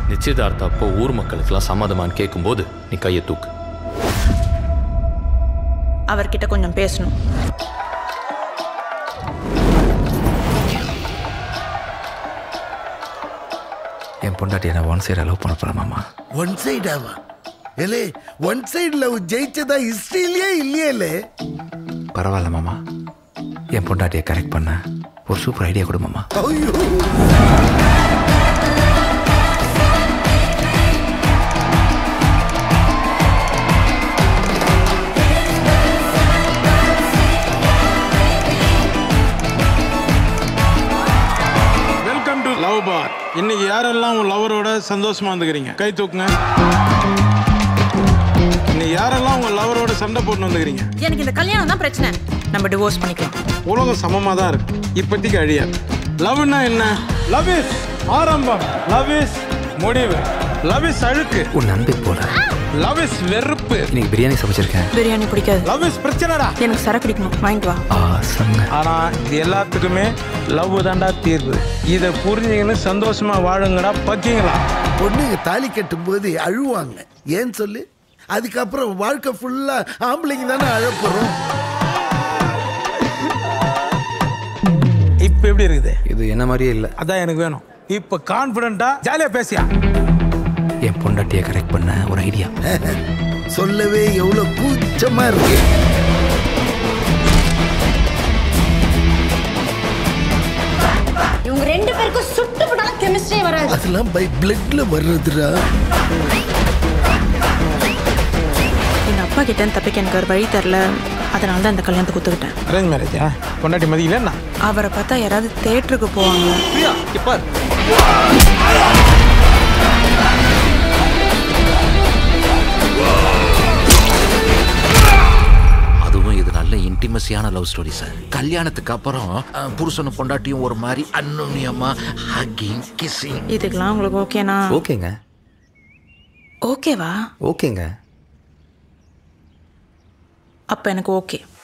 நிச்சயதார்த்த அப்போ ஊர் மக்களுக்கெல்லாம் சம்மதமான்னு கேட்கும்போது நீ கையை தூக்கு அவர்கிட்ட கொஞ்சம் பேசணும் என் பொண்டாட்டியை நான் ஒன் சைடு லவ் பண்ண போகிறேன் மாமா ஒன் சைடாவா ஏலே ஒன் சைடு லவ் ஜெயிச்சதா ஹிஸ்டரியிலே இல்லையே பரவாயில்ல மாமா என் பொண்டாட்டியை கரெக்ட் பண்ண ஒரு சூப்பர் ஐடியா கொடு மாமா ஐயோ வெல்கம் டு லவ் பார் இன்னைக்கு யாரெல்லாம் உங்க லவரோட சந்தோஷமா வந்துக்கிறீங்க கை தூக்குங்க இன்னைக்கு யாரெல்லாம் உங்க லவரோட சண்டை போட்டு வந்துக்கிறீங்க எனக்கு இந்த கல்யாணம் தான் பிரச்சனை நம்ம டிவோர்ஸ் பண்ணிக்கலாம் உலகம் சமமா தான் இருக்கு இப்போதைக்கு அழியாது லவ்னா என்ன லவ் இஸ் ஆரம்பம் லவ் இஸ் முடிவு லவ் இஸ் அழுக்கு உன் நம்பி போல லவ் இஸ் வெறுப்பு இன்னைக்கு பிரியாணி சமைச்சிருக்கேன் பிரியாணி பிடிக்காது லவ் இஸ் பிரச்சனைடா எனக்கு சரக்கு பிடிக்கணும் வாங்கிட்டு வா ஆசங்க ஆனா இது எல்லாத்துக்குமே லவ் தாண்டா தீர்வு இதை புரிஞ்சுங்கன்னு சந்தோஷமா வாழுங்கடா பக்கிங்களா பொண்ணுங்க தாலி கட்டும் போது அழுவாங்க ஏன் சொல்லு அதுக்கப்புறம் வாழ்க்கை ஃபுல்லா ஆம்பளைங்க தானே அழப்போறோம் இப்போ எப்படி இருக்குது இது என்ன மாதிரியே இல்லை அதான் எனக்கு வேணும் இப்போ கான்ஃபிடென்ட்டா ஜாலியா பேசியா என் பொண்டாட்டியை கரெக்ட் பண்ண ஒரு ஐடியா சொல்லவே எவ்வளவு கூச்சமா இருக்கு இவங்க ரெண்டு பேருக்கும் சுட்டு போட்டாலும் கெமிஸ்ட்ரியே வராது அதெல்லாம் பை பிளட்ல வர்றதுடா எங்க அப்பா கிட்ட இருந்து தப்பிக்க எனக்கு ஒரு வழி தரல அதனால தான் இந்த கல்யாணத்தை குத்துக்கிட்டேன் அரேஞ்ச் மேரேஜா பொண்டாட்டி மதியிலன்னா அவரை பார்த்தா யாராவது தேட்டருக்கு போவாங்க அதுவும் இது நல்ல இன்டிமசியான லவ் ஸ்டோரி சார் கல்யாணத்துக்கு அப்புறம் அஹ், புருஷனும் பொண்டாட்டியும் ஒரு மாதிரி அன்னுன்யமா ஹக்கிங் கிஸ்ஸிங் இதுக்கெல்லாம் உங்களுக்கு ஓகேனா ஓகேங்க ஓகேவா ஓகேங்க அப்ப எனக்கு ஓகே